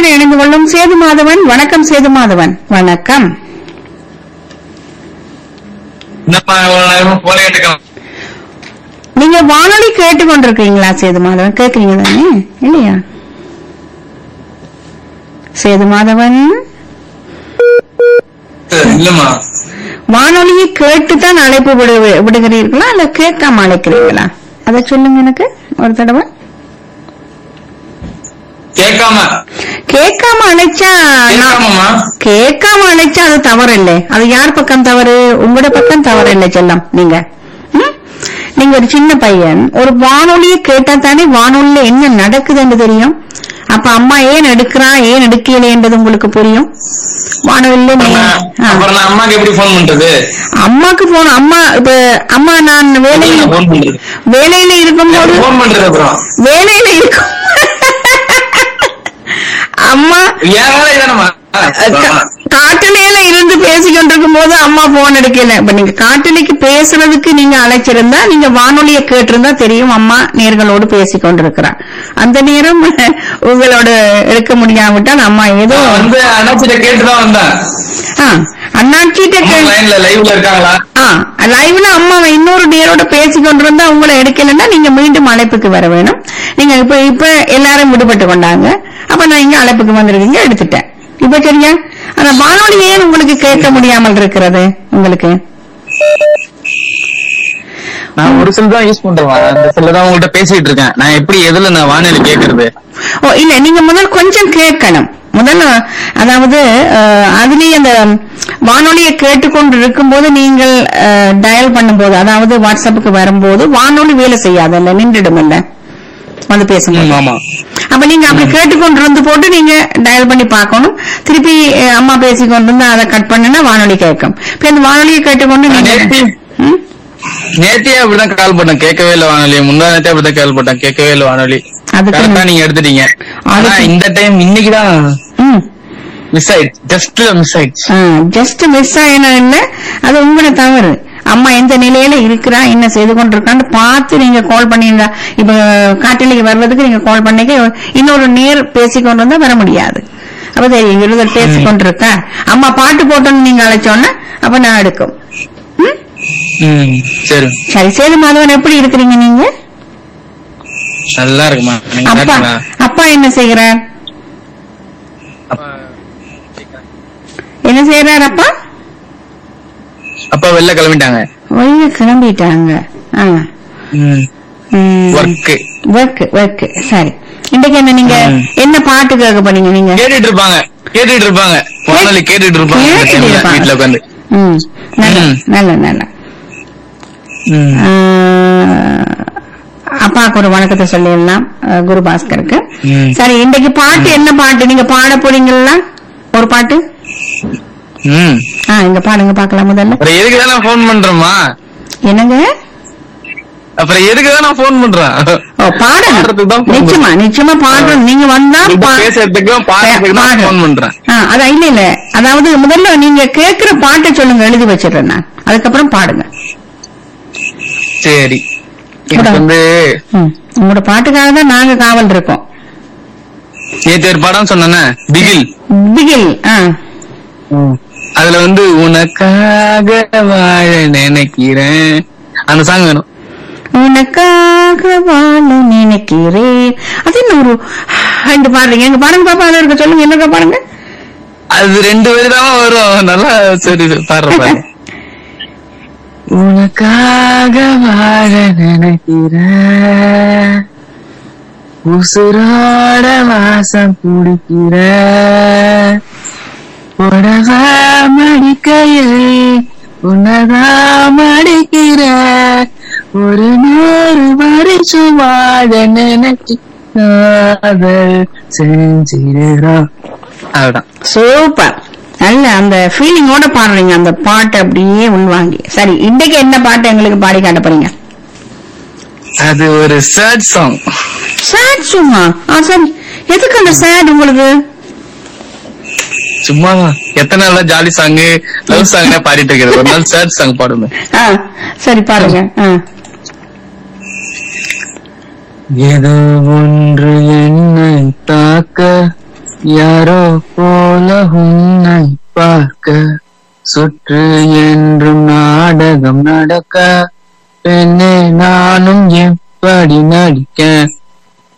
நிகழ்ச்சியில் இணைந்து கொள்ளும் சேது மாதவன் வணக்கம் சேது மாதவன் வணக்கம் என்னப்பா இவ்வளவு நேரமா போன கேட்டுக்கலாம் நீங்க வானொலி கேட்டு கொண்டிருக்கீங்களா சேது மாதவன் கேட்கறீங்க தானே இல்லையா சேது மாதவன் இல்லம்மா வானொலியை கேட்டுத்தான் அழைப்பு விடு விடுகிறீர்களா இல்ல கேட்காம அழைக்கிறீங்களா அதை சொல்லுங்க எனக்கு ஒரு தடவை கேட்காம கேட்காம அழைச்சா நான்- கேட்காமமா கேட்காம அழைச்சா அது தவறு இல்லை அது யார் பக்கம் தவறு உங்களோட பக்கம் தவறு இல்லை செல்லம் நீங்க ம்? நீங்க ஒரு சின்ன பையன் ஒரு வானொலியை கேட்டா தானே வானொலியில என்ன நடக்குதுன்னு தெரியும் அப்ப அம்மா ஏன் எடுக்கிறா ஏன் எடுக்கல என்றது உங்களுக்கு புரியும் வானொலியில நீ- ஆ. அப்புறம் நான் அம்மாக்கு எப்படி போன் பண்றது அம்மாக்கு போன அம்மா இப்ப அம்மா நான் வேலையில போன் பண்றது வேலையில இருக்கும்போது போன் பண்றது அப்புறம் வேலையில இருக்கும் அம்மா என் வேலை இதானம்மா கா- காட்டலையில இருந்து பேசிக்கொண்டிருக்கும் போது அம்மா போன் எடுக்கல இப்ப நீங்க காட்டலைக்கு பேசுறதுக்கு நீங்க அழைச்சிருந்தா நீங்க வானொலியை கேட்டிருந்தா தெரியும் அம்மா நேர்களோடு பேசிக் கொண்டிருக்கிறா அந்த நேரம் உங்களோட எடுக்க முடியாவிட்டால் அம்மா ஏதோ நான் வந்து அண்ணாச்சிட்ட கேட்டுதான் வந்தேன் ஆ, அண்ணாச்சிட்ட அம்மா கே- லைன்ல லைவ்ல இருக்காங்களா ஆ லைவ்ல அம்மா இன்னொரு நேரோட பேசி கொண்டிருந்தா உங்களை எடுக்கலன்னா நீங்க மீண்டும் அழைப்புக்கு வர வேணும் நீங்க இப்ப இப்ப எல்லாரும் விடுபட்டு கொண்டாங்க அப்ப நான் இங்க அழைப்புக்கு வந்திருக்கீங்க எடுத்துட்டேன் இப்ப சரியா அந்த வானொலி ஏன் உங்களுக்கு கேட்க முடியாமல் இருக்கிறது உங்களுக்கு நான் ஒரு செல் தான் யூஸ் பண்றேன் அந்த செல்ல தான் உங்கள்ட்ட பேசிட்டு இருக்கேன் நான் எப்படி எதுல நான் வானிலை கேக்குறது ஓ இல்ல நீங்க முதல் கொஞ்சம் கேட்கணும் முதல்ல அதாவது அஹ், அதுலயே அந்த வானொலியை கேட்டுக்கொண்டு இருக்கும்போது நீங்கள் டயல் பண்ணும்போது அதாவது வாட்ஸ்அப்புக்கு வரும்போது வானொலி வேலை செய்யாதல்ல நின்றுடும் இல்ல வந்து பேசும்போது ம், ஆமா அப்ப நீங்க அப்படி கேட்டுக்கொண்டு இருந்து போட்டு நீங்க டயல் பண்ணி பார்க்கணும் திருப்பி அஹ், அம்மா பேசி கொண்டு வந்து அதை கட் பண்ணுனா வானொலி கேட்கும் இப்ப இந்த வானொலியை கேட்டுக்கொண்டு நீங்க நேத்தி ம்? நேத்தியே அப்படிதான் கால் பண்ணேன் கேட்கவே இல்லை வானொலி முந்தா நேத்தே அப்படிதான் கால் பண்ணேன் கேட்கவே இல்லை வானொலி அதுக்கு கரெக்டா நீங்க எடுத்துட்டீங்க ஆனா அதுக்கு- இந்த டைம் இன்னைக்குதான் ம் மிஸ் ஆயிடுச்சு ஜஸ்ட் மிஸ் ஆயிடுச்சு ஜஸ்ட் மிஸ் ஆயினா இல்ல அது உங்களோட தவறு அம்மா எந்த நிலையில இருக்கிறா என்ன செய்து கொண்டிருக்கான்னு பார்த்து நீங்க கால் பண்ணியிருந்தா இப்ப காட்டிலைக்கு வர்றதுக்கு நீங்க கால் பண்ணிக்க இன்னொரு நேர் பேசிக்கொண்டு வந்தா வர முடியாது அப்ப தெரியும் இருதல் பேசிக்கொண்டிருக்கா அம்மா பாட்டு போட்டோன்னு நீங்க அழைச்சோன்னா அப்ப நான் எடுக்கும் ம்? ம் சரி சரி சேது மாதவன் எப்படி இருக்கிறீங்க நீங்க நல்லா இருக்குமா நீங்க அப்பா கேட்டீங்களா? அப்பா என்ன செய்கிறார் என்ன செய்யறார் அப்பா அப்பா வெளில கிளம்பிட்டாங்க வெளிய கிளம்பிட்டாங்க ஆ ஒர்க் ஒர்க் ஒர்க் சரி இன்னைக்கு என்ன நீங்க ம். என்ன பாட்டு கேட்க போறீங்க நீங்க கேட்டுட்டு இருப்பாங்க கேட்டுட்டு இருப்பாங்க வானொலி கேட்டுட்டு இருப்பாங்க இந்த கேட்டுட்டு timeல இருப்பாங்க. வீட்டுல உட்காந்து ம் நல்ல ம். நல்ல நல்ல ஆ, அப்பாவுக்கு ஒரு வணக்கத்தை சொல்லிடலாம் ஆ, குரு பாஸ்கருக்கு ம். சரி இன்னைக்கு பாட்டு என்ன பாட்டு நீங்க பாட போறீங்களா ஒரு பாட்டு ம் ஆ இங்க பாடுங்க பாக்கலாம் முதல்ல அப்புறம் எதுக்கு தான் நான் போன் பண்றேமா என்னங்க அப்புறம் எதுக்கு தான் நான் போன் பண்றேன் ஓ பாடணும் பாடுறதுக்கு தான் phone நிச்சயமா நிச்சயமா பாடணும் நீங்க வந்தா உங்கள்ட்ட பா- பேசுறதுக்கும் பாடுறதுக்கு தான் பாடு. போன் பண்றேன் ஆ, அதான் இல்ல இல்ல அதாவது முதல்ல நீங்க கேக்குற பாட்டை சொல்லுங்க எழுதி வச்சிடுறேன் நான் அதுக்கப்புறம் பாடுங்க சரி எனக்கு வந்து ம். உங்களோட பாட்டுக்காக தான் நாங்க காவல் இருக்கோம் நேத்து ஒரு படம் சொன்னேனே பிகில் பிகில் ஆ அதுல வந்து உனக்காக வாழ நினைக்கிறேன் அந்த சாங் வேணும் உனக்காக வாழ நினைக்கிறேன் அது என்ன ஒரு ரெண்டு பாடுறீங்க எங்க பாருங்க பாப்பா அதுல இருக்க சொல்லுங்க என்னக்கா பாருங்க அது ரெண்டு பேரு தான் வரும் நல்லா சரி பாடுற பாரு உனக்காக வாழ நினைக்கிறேன் உசுரோட வாசம் பிடிக்கிற உடவ மடிக்கையில் உன்னதான் மடிக்கிற ஒரு நூறு வருஷம் வாழ நினைச்சு காதல் செஞ்சிடுறோம் அவ்வளவுதான் சூப்பர் நல்ல அந்த ஃபீலிங்கோட பாடுறீங்க அந்த பாட்டை அப்படியே உள்வாங்கி சரி இன்னைக்கு என்ன பாட்டு எங்களுக்கு பாடி காட்ட போறீங்க அது ஒரு சேட் சாங் சேட் சும்மா ஆ சரி எதுக்கு அந்த சேட் உங்களுக்கு சும்மா எத்தனை நாளா ஜாலி சாங் லவ் சாங் பாடிட்டு இருக்கிறது ஒரு நாள் சேட் சாங் பாடுங்க ஆ சரி பாருங்க ஆ ஏதோ ஒன்று என்னை தாக்க யாரோ போல உன்னை பார்க்க சுற்று என்றும் நாடகம் நடக்க பெண்ணே நானும் எப்படி நடிக்க